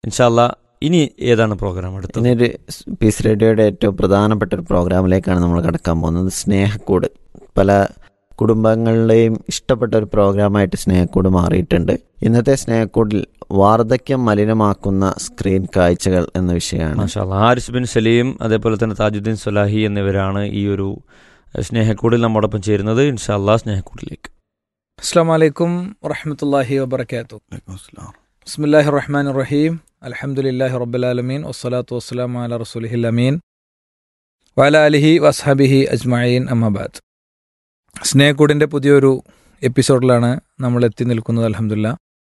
ഇൻഷാല്ല ഇനി ഏതാണ് പ്രോഗ്രാം അടുത്തത് ഇനിയൊരു പീസ് റേഡിയോയുടെ ഏറ്റവും പ്രധാനപ്പെട്ട ഒരു പ്രോഗ്രാമിലേക്കാണ് നമ്മൾ കടക്കാൻ പോകുന്നത് സ്നേഹക്കൂട് പല കുടുംബങ്ങളുടെയും ഇഷ്ടപ്പെട്ട ഒരു പ്രോഗ്രാമായിട്ട് സ്നേഹക്കൂട് മാറിയിട്ടുണ്ട് ഇന്നത്തെ സ്നേഹക്കൂടിൽ വാർദ്ധക്യം മലിനമാക്കുന്ന സ്ക്രീൻ കാഴ്ചകൾ എന്ന വിഷയമാണ് മാഷാല്ല ഹാരിസ് ബിൻ സലീം അതേപോലെ തന്നെ താജുദ്ദീൻ സലാഹി എന്നിവരാണ് ഈ ഒരു സ്നേഹക്കൂടിൽ നമ്മോടൊപ്പം ചേരുന്നത് ഇൻഷാല്ല സ്നേഹക്കൂടിലേക്ക് അസ്സാം വലൈക്കും വറഹമത്തല്ലാഹി വബർക്കാത്തു ബിസ്മില്ലാഹി റഹ്മാൻ റഹീം അലഹമുല്ലാഹി റബ്ബുലാലമീൻ വസ്സലാത്തു വസ്സലാം അല റസൂലിഹിൽ അമീൻ വല അലിഹി വസ്ഹബിഹി അജ്മഈൻ അമ്മബാദ് സ്നേഹക്കൂടിൻ്റെ പുതിയൊരു എപ്പിസോഡിലാണ് നമ്മൾ എത്തി നിൽക്കുന്നത് അലഹമുല്ല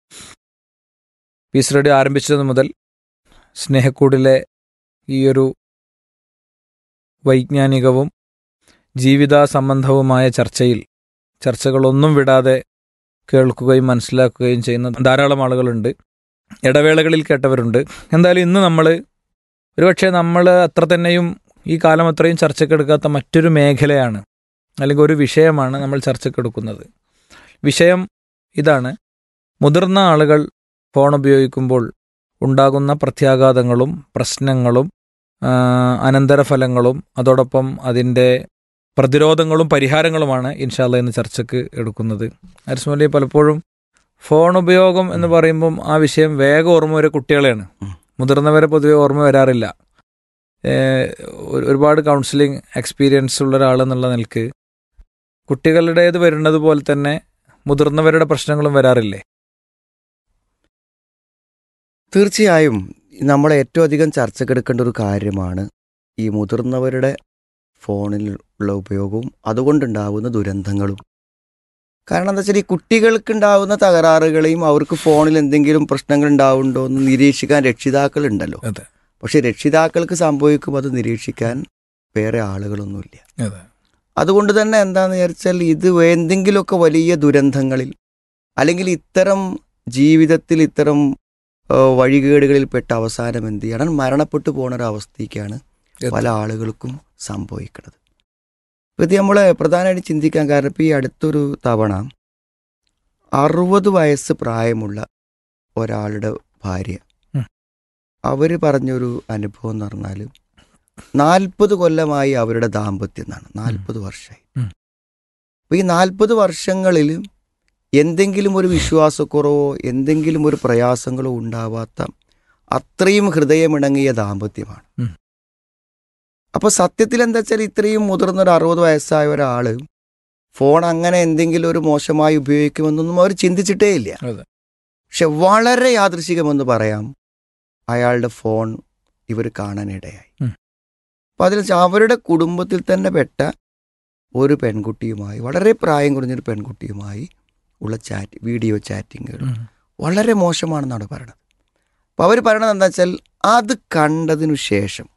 പീസ് റേഡിയോ ആരംഭിച്ചത് മുതൽ സ്നേഹക്കൂടിലെ ഈയൊരു വൈജ്ഞാനികവും ജീവിത സംബന്ധവുമായ ചർച്ചയിൽ ചർച്ചകളൊന്നും വിടാതെ കേൾക്കുകയും മനസ്സിലാക്കുകയും ചെയ്യുന്ന ധാരാളം ആളുകളുണ്ട് ഇടവേളകളിൽ കേട്ടവരുണ്ട് എന്തായാലും ഇന്ന് നമ്മൾ ഒരുപക്ഷെ നമ്മൾ അത്ര തന്നെയും ഈ കാലം അത്രയും ചർച്ചക്കെടുക്കാത്ത മറ്റൊരു മേഖലയാണ് അല്ലെങ്കിൽ ഒരു വിഷയമാണ് നമ്മൾ ചർച്ചക്കെടുക്കുന്നത് വിഷയം ഇതാണ് മുതിർന്ന ആളുകൾ ഫോൺ ഉപയോഗിക്കുമ്പോൾ ഉണ്ടാകുന്ന പ്രത്യാഘാതങ്ങളും പ്രശ്നങ്ങളും ആ, അനന്തരഫലങ്ങളും അതോടൊപ്പം അതിൻ്റെ പ്രതിരോധങ്ങളും പരിഹാരങ്ങളുമാണ് ഇൻഷാല്ല ഇന്ന് ചർച്ചയ്ക്ക് എടുക്കുന്നത് അരിസ്മലി പലപ്പോഴും ഫോൺ ഉപയോഗം എന്ന് പറയുമ്പം ആ വിഷയം വേഗം ഓർമ്മ വരെ കുട്ടികളെയാണ് മുതിർന്നവരെ പൊതുവെ ഓർമ്മ വരാറില്ല ഏഹ് ഒരു- ഒരുപാട് കൗൺസിലിംഗ് എക്സ്പീരിയൻസ് ഉള്ള ഒരാളെന്നുള്ള നിലക്ക് കുട്ടികളുടേത് വരുന്നത് പോലെ തന്നെ മുതിർന്നവരുടെ പ്രശ്നങ്ങളും വരാറില്ലേ തീർച്ചയായും നമ്മൾ ഏറ്റവും അധികം ചർച്ചക്കെടുക്കേണ്ട ഒരു കാര്യമാണ് ഈ മുതിർന്നവരുടെ ഫോണിൽ ഉള്ള ഉപയോഗവും അതുകൊണ്ടുണ്ടാകുന്ന ദുരന്തങ്ങളും കാരണം എന്താ വെച്ചാൽ ഈ കുട്ടികൾക്കുണ്ടാവുന്ന തകരാറുകളെയും അവർക്ക് ഫോണിൽ എന്തെങ്കിലും പ്രശ്നങ്ങൾ ഉണ്ടാവുന്നുണ്ടോ എന്ന് നിരീക്ഷിക്കാൻ രക്ഷിതാക്കളുണ്ടല്ലോ അതെ. പക്ഷെ രക്ഷിതാക്കൾക്ക് സംഭവിക്കും അത് നിരീക്ഷിക്കാൻ വേറെ ആളുകളൊന്നുമില്ല അതെ അതുകൊണ്ട് തന്നെ എന്താണെന്ന് വിചാരിച്ചാൽ ഇത് എന്തെങ്കിലുമൊക്കെ വലിയ ദുരന്തങ്ങളിൽ അല്ലെങ്കിൽ ഇത്തരം ജീവിതത്തിൽ ഇത്തരം ആ, വഴികേടുകളിൽപ്പെട്ട അവസാനം എന്ത് ചെയ്യണം മരണപ്പെട്ടു പോണ ഒരു അവസ്ഥയ്ക്കാണ് പല ആളുകൾക്കും സംഭവിക്കുന്നത് ഇത് നമ്മൾ പ്രധാനമായിട്ട് ചിന്തിക്കാൻ കാരണം ഇപ്പോൾ ഈ അടുത്തൊരു തവണ അറുപത് വയസ്സ് പ്രായമുള്ള ഒരാളുടെ ഭാര്യ ഉം. അവർ പറഞ്ഞൊരു അനുഭവം എന്ന് പറഞ്ഞാൽ നാൽപ്പത് കൊല്ലമായി അവരുടെ ദാമ്പത്യം എന്നാണ് നാൽപ്പത് വർഷമായി ഉം. അപ്പോൾ ഈ നാൽപ്പത് വർഷങ്ങളിൽ എന്തെങ്കിലും ഒരു വിശ്വാസക്കുറവോ എന്തെങ്കിലും ഒരു പ്രയാസങ്ങളോ ഉണ്ടാവാത്ത അത്രയും ഹൃദയമിണങ്ങിയ ദാമ്പത്യമാണ് ഉം. അപ്പോൾ സത്യത്തിൽ എന്താ വെച്ചാൽ ഇത്രയും മുതിർന്ന ഒരു അറുപത് വയസ്സായ ഒരാൾ ഫോൺ അങ്ങനെ എന്തെങ്കിലും ഒരു മോശമായി ഉപയോഗിക്കുമെന്നൊന്നും അവർ ചിന്തിച്ചിട്ടേ ഇല്ല അതെ. പക്ഷെ വളരെ യാദൃശികമെന്ന് പറയാം അയാളുടെ ഫോൺ ഇവർ കാണാനിടയായി ഉം. അപ്പം അതിൽ വെച്ച് അവരുടെ കുടുംബത്തിൽ തന്നെ പെട്ട ഒരു പെൺകുട്ടിയുമായി വളരെ പ്രായം കുറഞ്ഞൊരു പെൺകുട്ടിയുമായി ഉള്ള ചാറ്റ് വീഡിയോ ചാറ്റിങ്ങുകൾ ഉം. വളരെ മോശമാണെന്നാണ് പറയണത് അപ്പോൾ അവർ പറയണത് എന്താ വെച്ചാൽ അത് കണ്ടതിനു ശേഷം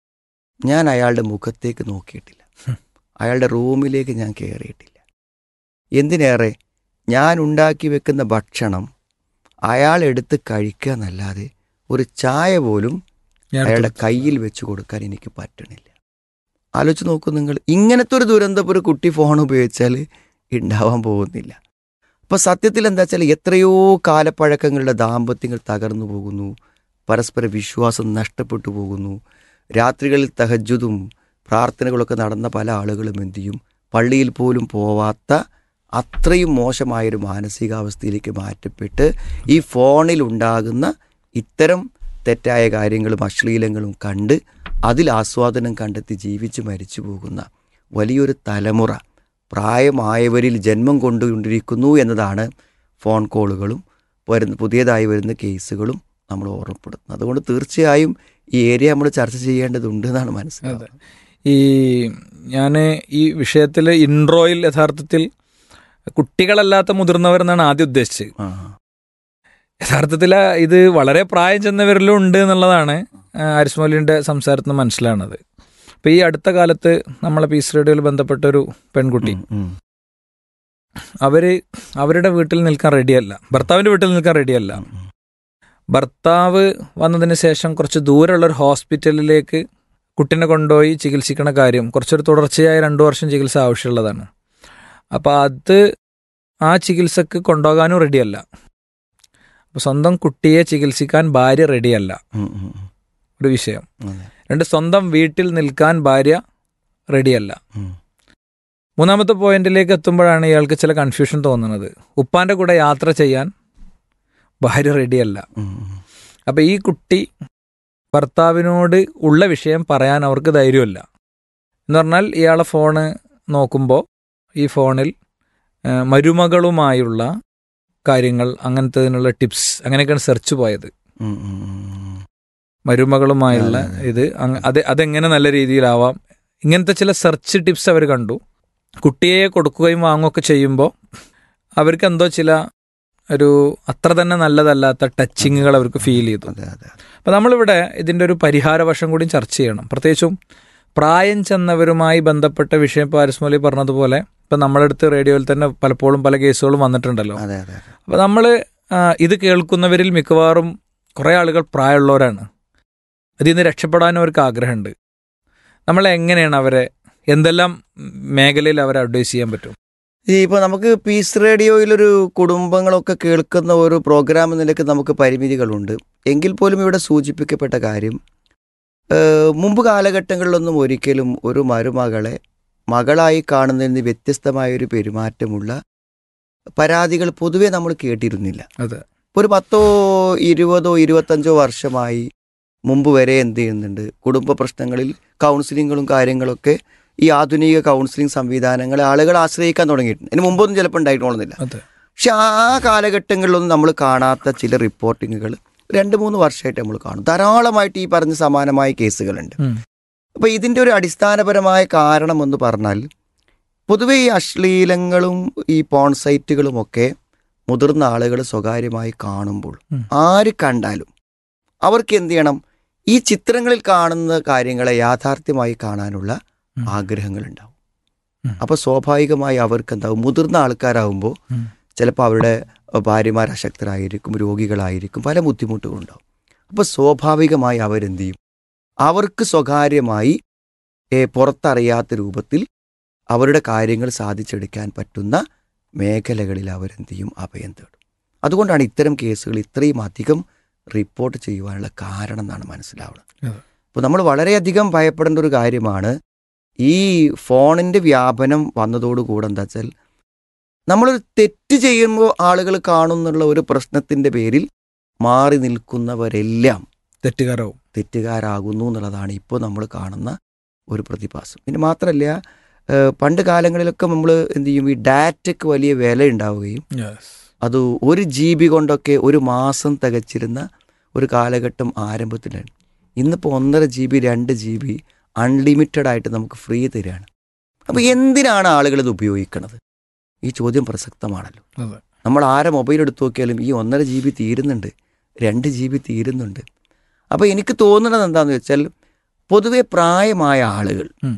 ഞാൻ അയാളുടെ മുഖത്തേക്ക് നോക്കിയിട്ടില്ല ഹും. അയാളുടെ റൂമിലേക്ക് ഞാൻ കയറിയിട്ടില്ല എന്തിനേറെ ഞാൻ ഉണ്ടാക്കി വെക്കുന്ന ഭക്ഷണം അയാൾ എടുത്ത് കഴിക്കുക എന്നല്ലാതെ ഒരു ചായ പോലും ഞാൻ അയാളുടെ എടുത്തു. കയ്യിൽ വെച്ച് കൊടുക്കാൻ എനിക്ക് പറ്റണില്ല ആലോചിച്ച് നോക്കൂ നിങ്ങൾ ഇങ്ങനത്തെ ഒരു ദുരന്തം ഒരു കുട്ടി ഫോൺ ഉപയോഗിച്ചാൽ ഉണ്ടാവാൻ പോകുന്നില്ല അപ്പോൾ സത്യത്തിൽ എന്താ വെച്ചാൽ എത്രയോ കാലപ്പഴക്കങ്ങളുടെ ദാമ്പത്യങ്ങൾ തകർന്നു പോകുന്നു പരസ്പര വിശ്വാസം നഷ്ടപ്പെട്ടു പോകുന്നു രാത്രികളിൽ തഹജ്ജുദും പ്രാർത്ഥനകളൊക്കെ നടന്ന പല ആളുകളും എന്ത് ചെയ്യും പള്ളിയിൽ പോലും പോവാത്ത അത്രയും മോശമായൊരു മാനസികാവസ്ഥയിലേക്ക് മാറ്റപ്പെട്ട് ഈ ഫോണിൽ ഉണ്ടാകുന്ന ഇത്തരം തെറ്റായ കാര്യങ്ങളും അശ്ലീലങ്ങളും കണ്ട് അതിൽ ആസ്വാദനം കണ്ടെത്തി ജീവിച്ച് മരിച്ചു പോകുന്ന വലിയൊരു തലമുറ പ്രായമായവരിൽ ജന്മം കൊണ്ടുകൊണ്ടിരിക്കുന്നു എന്നതാണ് ഫോൺ കോളുകളും വരുന്ന പുതിയതായി വരുന്ന കേസുകളും നമ്മൾ ഓർമ്മപ്പെടുത്തുന്നത് അതുകൊണ്ട് തീർച്ചയായും ഈ ഏരിയ നമ്മൾ ചർച്ച ചെയ്യേണ്ടതുണ്ട് എന്നാണ് മനസ്സിലാവുന്നത് ഈ ഞാൻ ഈ വിഷയത്തിൽ ഇൻട്രോയിൽ യഥാർത്ഥത്തിൽ കുട്ടികളല്ലാത്ത മുതിർന്നവരെന്നാണ് ആദ്യം ഉദ്ദേശിച്ചത് ആ. യഥാർത്ഥത്തിൽ ഇത് വളരെ പ്രായം ചെന്നവരിലും ഉണ്ട് എന്നുള്ളതാണ് ആരിസ്മോലിൻ്റെ സംസാരത്തിൽ നിന്ന് മനസ്സിലാണത് അപ്പോൾ ഈ അടുത്ത കാലത്ത് നമ്മളെ പീസ് റേഡിയോയിൽ ബന്ധപ്പെട്ട ഒരു പെൺകുട്ടി ഉം, ഉം. അവര് അവരുടെ വീട്ടിൽ നിൽക്കാൻ റെഡിയല്ല ഭർത്താവിൻ്റെ വീട്ടിൽ നിൽക്കാൻ റെഡിയല്ല ഭർത്താവ് വന്നതിന് ശേഷം കുറച്ച് ദൂരമുള്ള ഒരു ഹോസ്പിറ്റലിലേക്ക് കുട്ടിനെ കൊണ്ടുപോയി ചികിത്സിക്കണ കാര്യം കുറച്ചൊരു തുടർച്ചയായ രണ്ടു വർഷം ചികിത്സ ആവശ്യമുള്ളതാണ് അപ്പോൾ അത് ആ ചികിത്സക്ക് കൊണ്ടുപോകാനും റെഡിയല്ല സ്വന്തം കുട്ടിയെ ചികിത്സിക്കാൻ ഭാര്യ റെഡിയല്ല ഉം, ഉം, ഉം. ഒരു വിഷയം അതെ. രണ്ട് സ്വന്തം വീട്ടിൽ നിൽക്കാൻ ഭാര്യ റെഡിയല്ല ഉം. മൂന്നാമത്തെ പോയിന്റിലേക്ക് എത്തുമ്പോഴാണ് ഇയാൾക്ക് ചില കൺഫ്യൂഷൻ തോന്നുന്നത് ഉപ്പാന്റെ കൂടെ യാത്ര ചെയ്യാൻ ഭാര്യ റെഡിയല്ല ഉം, ഉം. അപ്പൊ ഈ കുട്ടി ഭർത്താവിനോട് ഉള്ള വിഷയം പറയാൻ അവർക്ക് ധൈര്യമല്ല എന്ന് പറഞ്ഞാൽ ഇയാളെ ഫോണ് നോക്കുമ്പോൾ ഈ ഫോണിൽ ആ, മരുമകളുമായുള്ള കാര്യങ്ങൾ അങ്ങനത്തതിനുള്ള ടിപ്സ് അങ്ങനെയൊക്കെയാണ് സെർച്ച് പോയത് ഉം, ഉം, ഉം. മരുമകളുമായുള്ള അതെ, അതെ. ഇത് അങ്ങ- അത് അതെങ്ങനെ നല്ല രീതിയിലാവാം ഇങ്ങനത്തെ ചില സെർച്ച് ടിപ്സ് അവർ കണ്ടു കുട്ടിയെ കൊടുക്കുകയും വാങ്ങുകയൊക്കെ ചെയ്യുമ്പോൾ അവർക്ക് എന്തോ ചില ഒരു അത്ര തന്നെ നല്ലതല്ലാത്ത ടച്ചിങ്ങുകൾ അവർക്ക് ഫീൽ ചെയ്തു അതെ അതെ അപ്പം നമ്മളിവിടെ ഇതിൻ്റെ ഒരു പരിഹാര വശം കൂടി ചർച്ച ചെയ്യണം പ്രത്യേകിച്ചും പ്രായം ചെന്നവരുമായി ബന്ധപ്പെട്ട വിഷയം ഇപ്പോൾ ആരിസ്മലി പറഞ്ഞതുപോലെ ഇപ്പം നമ്മുടെ അടുത്ത് റേഡിയോയിൽ തന്നെ പലപ്പോഴും പല കേസുകളും വന്നിട്ടുണ്ടല്ലോ അതെ അതെ അതെ അപ്പോൾ നമ്മൾ ഇത് കേൾക്കുന്നവരിൽ മിക്കവാറും കുറേ ആളുകൾ പ്രായമുള്ളവരാണ് അതിൽ നിന്ന് രക്ഷപ്പെടാനും അവർക്ക് ആഗ്രഹമുണ്ട് നമ്മൾ എങ്ങനെയാണ് അവരെ എന്തെല്ലാം മേഖലയിൽ അവരെ അഡ്വൈസ് ചെയ്യാൻ പറ്റും ഈ ഇപ്പോൾ നമുക്ക് പീസ് റേഡിയോയിലൊരു കുടുംബങ്ങളൊക്കെ കേൾക്കുന്ന ഒരു പ്രോഗ്രാം എന്ന നിലയ്ക്ക് നമുക്ക് പരിമിതികളുണ്ട് എങ്കിൽ പോലും ഇവിടെ സൂചിപ്പിക്കപ്പെട്ട കാര്യം ഏഹ്, മുമ്പ് കാലഘട്ടങ്ങളിലൊന്നും ഒരിക്കലും ഒരു മരുമകളെ മകളായി കാണുന്നതിന് വ്യത്യസ്തമായൊരു പെരുമാറ്റമുള്ള പരാതികൾ പൊതുവെ നമ്മൾ കേട്ടിരുന്നില്ല അതെ ഇപ്പോൾ ഒരു പത്തോ ഇരുപതോ ഇരുപത്തഞ്ചോ വർഷമായി മുമ്പ് വരെ എന്ത് ചെയ്യുന്നുണ്ട് കുടുംബ പ്രശ്നങ്ങളിൽ കൗൺസിലിങ്ങുകളും കാര്യങ്ങളൊക്കെ ഈ ആധുനിക കൗൺസിലിംഗ് സംവിധാനങ്ങളെ ആളുകൾ ആശ്രയിക്കാൻ തുടങ്ങിയിട്ടുണ്ട് ഇതിന് മുമ്പൊന്നും ചിലപ്പോൾ ഉണ്ടായിട്ടോളുന്നില്ല അതെ പക്ഷെ ആ കാലഘട്ടങ്ങളിലൊന്നും നമ്മൾ കാണാത്ത ചില റിപ്പോർട്ടിങ്ങുകൾ രണ്ട് മൂന്ന് വർഷമായിട്ട് നമ്മൾ കാണും ധാരാളമായിട്ട് ഈ പറഞ്ഞ സമാനമായ കേസുകളുണ്ട് ഉം. അപ്പോൾ ഇതിൻ്റെ ഒരു അടിസ്ഥാനപരമായ കാരണം എന്ന് പറഞ്ഞാൽ പൊതുവെ ഈ അശ്ലീലങ്ങളും ഈ പോൺ സൈറ്റുകളുമൊക്കെ മുതിർന്ന ആളുകൾ സ്വകാര്യമായി കാണുമ്പോൾ ഉം. ആര് കണ്ടാലും അവർക്ക് എന്ത് ചെയ്യണം ഈ ചിത്രങ്ങളിൽ കാണുന്ന കാര്യങ്ങളെ യാഥാർത്ഥ്യമായി കാണാനുള്ള ഉം. ആഗ്രഹങ്ങളുണ്ടാവും ഉം. അപ്പോൾ സ്വാഭാവികമായി അവർക്ക് എന്താവും മുതിർന്ന ആൾക്കാരാകുമ്പോൾ ഉം. ചിലപ്പോൾ അവരുടെ ഭാര്യമാർ അശക്തരായിരിക്കും രോഗികളായിരിക്കും പല ബുദ്ധിമുട്ടുകളുണ്ടാവും അപ്പോൾ സ്വാഭാവികമായി അവരെന്ത് ചെയ്യും അവർക്ക് സ്വകാര്യമായി ഏ, പുറത്തറിയാത്ത രൂപത്തിൽ അവരുടെ കാര്യങ്ങൾ സാധിച്ചെടുക്കാൻ പറ്റുന്ന മേഖലകളിൽ അവരെന്ത് ചെയ്യും അഭയം തേടും അതുകൊണ്ടാണ് ഇത്തരം കേസുകൾ ഇത്രയും അധികം റിപ്പോർട്ട് ചെയ്യുവാനുള്ള കാരണം എന്നാണ് മനസ്സിലാവുന്നത് അതെ. അപ്പോൾ നമ്മൾ വളരെയധികം ഭയപ്പെടേണ്ട ഒരു കാര്യമാണ് ഈ ഫോണിൻ്റെ വ്യാപനം വന്നതോടുകൂടെ എന്താ വെച്ചാൽ നമ്മളൊരു തെറ്റ് ചെയ്യുമ്പോൾ ആളുകൾ കാണുന്നുള്ള ഒരു പ്രശ്നത്തിൻ്റെ പേരിൽ മാറി നിൽക്കുന്നവരെല്ലാം തെറ്റുകാരാവും തെറ്റുകാരാകുന്നു എന്നുള്ളതാണ് ഇപ്പോൾ നമ്മൾ കാണുന്ന ഒരു പ്രതിഭാസം പിന്നെ മാത്രമല്ല ഏഹ് പണ്ട് കാലങ്ങളിലൊക്കെ നമ്മൾ എന്ത് ചെയ്യും ഈ ഡാറ്റയ്ക്ക് വലിയ വില ഉണ്ടാവുകയും അത് ഒരു ജി ബി കൊണ്ടൊക്കെ ഒരു മാസം തികച്ചിരുന്ന ഒരു കാലഘട്ടം ആരംഭത്തിലാണ് ഇന്നിപ്പോൾ ഒന്നര ജി ബി രണ്ട് ജി ബി അൺലിമിറ്റഡ് ആയിട്ട് നമുക്ക് ഫ്രീ തരികയാണ് അപ്പോൾ എന്തിനാണ് ആളുകൾ ഇത് ഉപയോഗിക്കുന്നത് ഈ ചോദ്യം പ്രസക്തമാണല്ലോ അതെ. നമ്മൾ ആരെ മൊബൈൽ എടുത്തു നോക്കിയാലും ഈ ഒന്നര ജി ബി തീരുന്നുണ്ട് രണ്ട് ജി ബി തീരുന്നുണ്ട് അപ്പോൾ എനിക്ക് തോന്നുന്നത് എന്താണെന്ന് വെച്ചാൽ പൊതുവെ പ്രായമായ ആളുകൾ ഉം.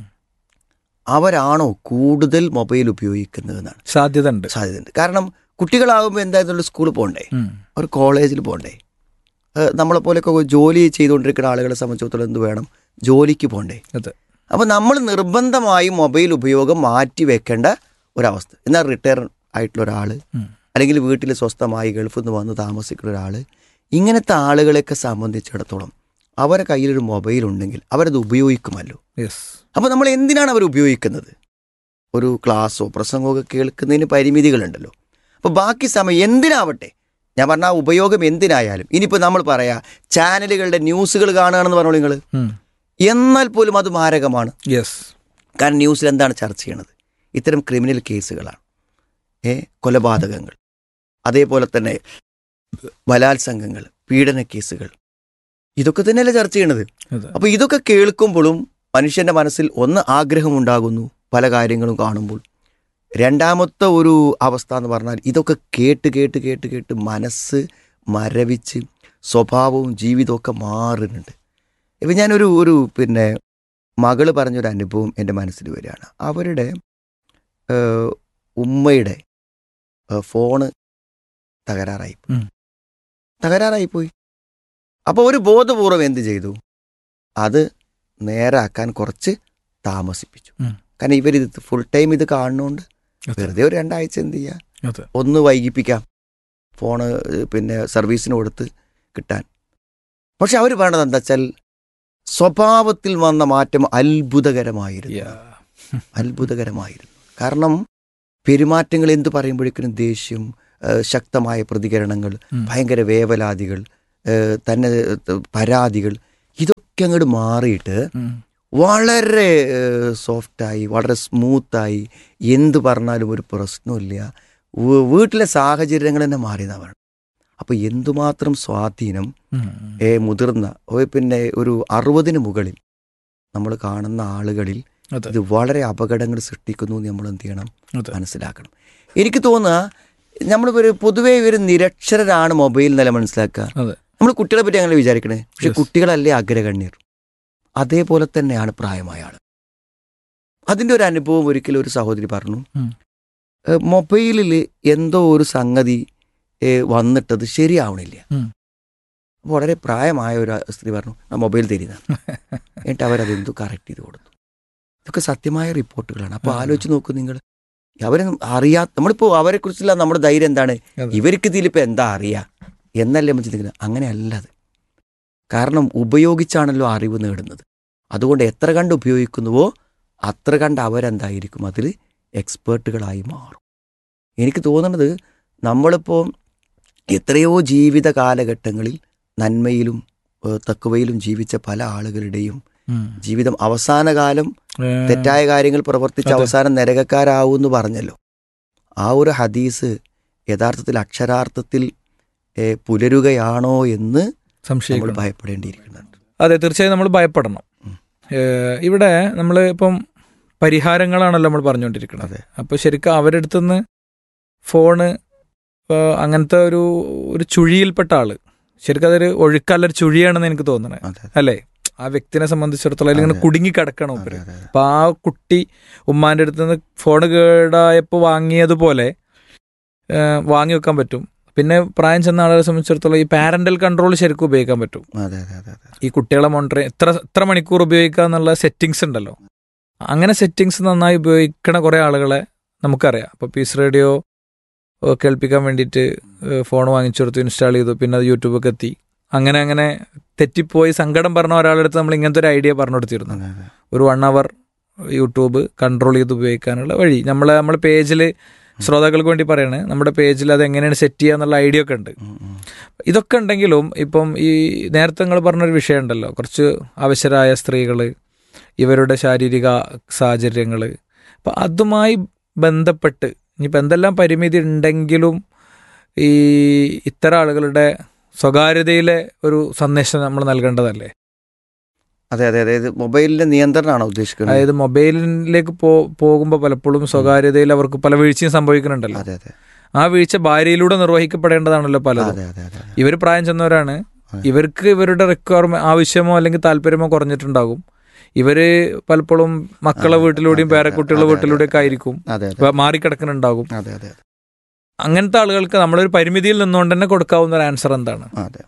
അവരാണോ കൂടുതൽ മൊബൈൽ ഉപയോഗിക്കുന്നതെന്നാണ് സാധ്യത ഉണ്ട് സാധ്യതയുണ്ട് കാരണം കുട്ടികളാകുമ്പോൾ എന്തായാലും സ്കൂളിൽ പോകണ്ടേ ഉം. അവർ കോളേജിൽ പോകണ്ടേ ഏഹ് നമ്മളെപ്പോലെയൊക്കെ ജോലി ചെയ്തുകൊണ്ടിരിക്കുന്ന ആളുകളെ സംബന്ധിച്ചിടത്തോളം എന്ത് വേണം ജോലിക്ക് പോകണ്ടേ അതെ. അപ്പോൾ നമ്മൾ നിർബന്ധമായും മൊബൈൽ ഉപയോഗം മാറ്റി വെക്കേണ്ട ഒരവസ്ഥ എന്നാൽ റിട്ടയർ ആയിട്ടുള്ള ഒരാൾ ഉം. അല്ലെങ്കിൽ വീട്ടിൽ സ്വസ്ഥമായി ഗൾഫിൽ നിന്ന് വന്ന് താമസിക്കുന്ന ഒരാൾ ഇങ്ങനത്തെ ആളുകളെയൊക്കെ സംബന്ധിച്ചിടത്തോളം അവരെ കയ്യിലൊരു മൊബൈൽ ഉണ്ടെങ്കിൽ അവരത് ഉപയോഗിക്കുമല്ലോ യെസ് അപ്പോൾ നമ്മൾ എന്തിനാണ് അവർ ഉപയോഗിക്കുന്നത് ഒരു ക്ലാസ്സോ പ്രസംഗമോ ഒക്കെ കേൾക്കുന്നതിന് പരിമിതികളുണ്ടല്ലോ അപ്പോൾ ബാക്കി സമയം എന്തിനാവട്ടെ ഞാൻ പറഞ്ഞ ആ ഉപയോഗം എന്തിനായാലും ഇനിയിപ്പോൾ നമ്മൾ പറയാ ചാനലുകളുടെ ന്യൂസുകൾ കാണുകയാണെന്ന് പറഞ്ഞോളൂ നിങ്ങൾ എന്നാൽ പോലും അത് മാരകമാണ് യെസ് കാരണം ന്യൂസിൽ എന്താണ് ചർച്ച ചെയ്യണത് ഇത്തരം ക്രിമിനൽ കേസുകളാണ് ഏ കൊലപാതകങ്ങൾ അതേപോലെ തന്നെ ബലാത്സംഗങ്ങൾ പീഡന കേസുകൾ ഇതൊക്കെ തന്നെയല്ലേ ചർച്ച ചെയ്യണത് അതെ അപ്പോൾ ഇതൊക്കെ കേൾക്കുമ്പോഴും മനുഷ്യന്റെ മനസ്സിൽ ഒന്ന് ആഗ്രഹമുണ്ടാകുന്നു പല കാര്യങ്ങളും കാണുമ്പോൾ രണ്ടാമത്തെ ഒരു അവസ്ഥ എന്ന് പറഞ്ഞാൽ ഇതൊക്കെ കേട്ട് കേട്ട് കേട്ട് കേട്ട് മനസ്സ് മരവിച്ച് സ്വഭാവവും ജീവിതമൊക്കെ മാറുന്നുണ്ട് ഇപ്പം ഞാനൊരു ഒരു പിന്നെ മകള് പറഞ്ഞൊരു അനുഭവം എൻ്റെ മനസ്സിൽ വരികയാണ് അവരുടെ ഏഹ്, ഉമ്മയുടെ ഏഹ്, ഫോണ് തകരാറായിപ്പോയി ഉം. തകരാറായിപ്പോയി അപ്പോൾ ഒരു ബോധപൂർവം എന്ത് ചെയ്തു അത് നേരാക്കാൻ കുറച്ച് താമസിപ്പിച്ചു ഉം. കാരണം ഇവരിത് ഫുൾ ടൈം ഇത് കാണുന്നതുകൊണ്ട് അതെ. വെറുതെ ഒരു രണ്ടാഴ്ച എന്ത് ചെയ്യുക അതെ ഒന്ന് വൈകിപ്പിക്കാം ഫോണ് ഏഹ്, പിന്നെ സർവീസിന് കൊടുത്ത് കിട്ടാൻ പക്ഷെ അവർ വേണ്ടത് എന്താ വെച്ചാൽ സ്വഭാവത്തിൽ വന്ന മാറ്റം അത്ഭുതകരമായിരുന്നു അത്ഭുതകരമായിരുന്നു കാരണം പെരുമാറ്റങ്ങൾ എന്ത് പറയുമ്പോഴേക്കും ദേഷ്യം ഏഹ്, ശക്തമായ പ്രതികരണങ്ങൾ ഉം. ഭയങ്കര വേവലാതികൾ ഏഹ്, തന്നെ ഏഹ്, പരാതികൾ ഇതൊക്കെ അങ്ങോട്ട് മാറിയിട്ട് ഉം. വളരെ ഏഹ്, സോഫ്റ്റായി വളരെ സ്മൂത്തായി എന്ത് പറഞ്ഞാലും ഒരു പ്രശ്നമില്ല വീ- വീട്ടിലെ സാഹചര്യങ്ങൾ തന്നെ മാറിയതാണ് പറയുന്നത് അപ്പോൾ എന്തുമാത്രം സ്വാധീനം ഉം. ഏ മുതിർന്ന ഓ പിന്നെ ഒരു അറുപതിന് മുകളിൽ നമ്മൾ കാണുന്ന ആളുകളിൽ അതെ ഇത് വളരെ അപകടങ്ങൾ സൃഷ്ടിക്കുന്നു എന്ന് നമ്മൾ എന്ത് ചെയ്യണം അതെ മനസ്സിലാക്കണം എനിക്ക് തോന്നുക നമ്മൾ ഒരു പൊതുവേ ഒരു നിരക്ഷരരാണ് മൊബൈൽ നില മനസ്സിലാക്കുക അതെ. നമ്മൾ കുട്ടികളെ പറ്റി അങ്ങനെ വിചാരിക്കണേ പക്ഷെ Yes. കുട്ടികളല്ലേ അഗ്രഗണ്യർ അതേപോലെ തന്നെയാണ് പ്രായമായ ആൾ അതിൻ്റെ ഒരു അനുഭവം ഒരിക്കലും ഒരു സഹോദരി പറഞ്ഞു ഉം. ഏ, മൊബൈലിൽ എന്തോ ഒരു സംഗതി ഏ, വന്നിട്ടത് ശരിയാവണില്ല ഉം. അപ്പോൾ വളരെ പ്രായമായ ഒരു സ്ത്രീ പറഞ്ഞു ആ മൊബൈൽ തരുന്ന എന്നിട്ട് അവരത് എന്തോ കറക്റ്റ് ചെയ്ത് കൊടുത്തു ഇതൊക്കെ സത്യമായ റിപ്പോർട്ടുകളാണ് അപ്പോൾ ആ. ആലോചിച്ച് നോക്കൂ നിങ്ങൾ അവരെ അറിയാ നമ്മളിപ്പോൾ അവരെ കുറിച്ചുള്ള നമ്മുടെ ധൈര്യം എന്താണ് അതെ. ഇവർക്ക് ഇതിലിപ്പോൾ എന്താ അറിയാ എന്നല്ലേ നമ്മൾ ചിന്തിക്കുന്നത് അങ്ങനെയല്ല അത് കാരണം ഉപയോഗിച്ചാണല്ലോ അറിവ് നേടുന്നത് അതുകൊണ്ട് എത്ര കണ്ട് ഉപയോഗിക്കുന്നുവോ അത്ര കണ്ട് അവരെന്തായിരിക്കും അതിൽ എക്സ്പേർട്ടുകളായി മാറും എനിക്ക് തോന്നുന്നത് നമ്മളിപ്പോൾ എത്രയോ ജീവിത കാലഘട്ടങ്ങളിൽ നന്മയിലും ഏഹ്, തക്കുവയിലും ജീവിച്ച പല ആളുകളുടെയും ഉം. ജീവിതം അവസാന കാലം ഏ, തെറ്റായ കാര്യങ്ങൾ പ്രവർത്തിച്ച് അതെ. അവസാനം നരകക്കാരാവും എന്ന് പറഞ്ഞല്ലോ ആ ഒരു ഹദീസ് യഥാർത്ഥത്തിൽ അക്ഷരാർത്ഥത്തിൽ ഏ, പുലരുകയാണോ എന്ന് നമ്മൾ സംശയിക്കണം ഭയപ്പെടേണ്ടിയിരിക്കുന്നുണ്ട് അതെ തീർച്ചയായും നമ്മൾ ഭയപ്പെടണം ഉം. ഏഹ് ഇവിടെ നമ്മൾ ഇപ്പം പരിഹാരങ്ങളാണല്ലോ നമ്മൾ പറഞ്ഞുകൊണ്ടിരിക്കുന്നത് അതെ. അപ്പോൾ ശരിക്കും അവരുടെ അടുത്തുനിന്ന് ഫോണ് ഏഹ് അങ്ങനത്തെ ഒരു ഒരു ചുഴിയിൽപ്പെട്ട ആള് ശരിക്കും അതൊരു ഒഴുക്കല്ലൊരു ചുഴിയാണെന്ന് എനിക്ക് തോന്നണേ അതെ അല്ലേ ആ വ്യക്തിനെ സംബന്ധിച്ചിടത്തോളം അതിൽ ഇങ്ങനെ അതെ. കുടുങ്ങി കിടക്കണം അതെ, ഉപരി അതെ, അതെ. അപ്പൊ ആ കുട്ടി ഉമ്മാന്റെ അടുത്ത് നിന്ന് ഫോൺ കേടായപ്പോൾ വാങ്ങിയതുപോലെ ഏഹ് വാങ്ങി വെക്കാൻ പറ്റും പിന്നെ പ്രായം ചെന്ന ആളുകളെ സംബന്ധിച്ചിടത്തോളം ഈ പാരന്റൽ കൺട്രോൾ ശരിക്കും ഉപയോഗിക്കാൻ പറ്റും അതെ അതെ അതെ അതെ ഈ കുട്ടികളെ മോണിറ്റർ എത്ര എത്ര മണിക്കൂർ ഉപയോഗിക്കുക എന്നുള്ള സെറ്റിങ്സ് ഉണ്ടല്ലോ അങ്ങനെ സെറ്റിങ്സ് നന്നായി ഉപയോഗിക്കണ കുറേ ആളുകളെ നമുക്കറിയാം അപ്പോൾ പീസ് റേഡിയോ ഏഹ് കേൾപ്പിക്കാൻ വേണ്ടിയിട്ട് ഫോൺ വാങ്ങിച്ചു കൊടുത്തു ഇൻസ്റ്റാൾ ചെയ്തു പിന്നെ അത് യൂട്യൂബൊക്കെ എത്തി അങ്ങനെ അങ്ങനെ തെറ്റിപ്പോയി സങ്കടം പറഞ്ഞ ഒരാളുടെ അടുത്ത് നമ്മൾ ഇങ്ങനത്തെ ഒരു ഐഡിയ പറഞ്ഞു കൊടുത്തിരുന്നു അതെ, അതെ. ഒരു വൺ അവർ യൂട്യൂബ് കൺട്രോൾ ചെയ്ത് ഉപയോഗിക്കാനുള്ള വഴി നമ്മൾ നമ്മൾ പേജിൽ ശ്രോതാക്കൾക്ക് വേണ്ടി പറയണേ നമ്മുടെ പേജിൽ അത് എങ്ങനെയാണ് സെറ്റ് ചെയ്യുക എന്നുള്ള ഐഡിയ ഒക്കെ ഉണ്ട് ഉം, ഉം. ഇതൊക്കെ ഉണ്ടെങ്കിലും ഇപ്പം ഈ നേരത്തെ നിങ്ങൾ പറഞ്ഞൊരു വിഷയം ഉണ്ടല്ലോ കുറച്ച് അവശരായ സ്ത്രീകൾ ഇവരുടെ ശാരീരിക സാഹചര്യങ്ങൾ അപ്പം അതുമായി ബന്ധപ്പെട്ട് ഇനിയിപ്പോൾ എന്തെല്ലാം പരിമിതി ഉണ്ടെങ്കിലും ഈ ഇത്തരം ആളുകളുടെ സ്വകാര്യതയിലെ ഒരു സന്ദേശം നമ്മൾ നൽകേണ്ടതല്ലേ അതെ അതെ അതായത് മൊബൈലിന്റെ നിയന്ത്രണമാണോ ഉദ്ദേശിക്കുന്നത് അതായത് മൊബൈലിലേക്ക് പോ പോകുമ്പോൾ പലപ്പോഴും സ്വകാര്യതയിൽ അവർക്ക് പല വീഴ്ചയും സംഭവിക്കുന്നുണ്ടല്ലോ അതെ അതെ ആ വീഴ്ച ഭാര്യയിലൂടെ നിർവഹിക്കപ്പെടേണ്ടതാണല്ലോ പലതും അതെ അതെ അതെ ഇവർ പ്രായം ചെന്നവരാണ് അതെ. ഇവർക്ക് ഇവരുടെ റിക്വയർമെന്റ് ആവശ്യമോ അല്ലെങ്കിൽ താല്പര്യമോ കുറഞ്ഞിട്ടുണ്ടാകും ഇവര് പലപ്പോഴും മക്കളെ അതെ, വീട്ടിലൂടെയും അതെ, പേരക്കുട്ടികളുടെ അതെ, അതെ, വീട്ടിലൂടെയൊക്കെ ആയിരിക്കും അതെ അതെ ഇപ്പൊ മാറിക്കിടക്കുന്നുണ്ടാകും അതെ അതെ അതെ അങ്ങനത്തെ ആളുകൾക്ക് നമ്മളൊരു പരിമിതിയിൽ നിന്നുകൊണ്ട് തന്നെ കൊടുക്കാവുന്ന ഒരു ആൻസർ എന്താണ് അതെ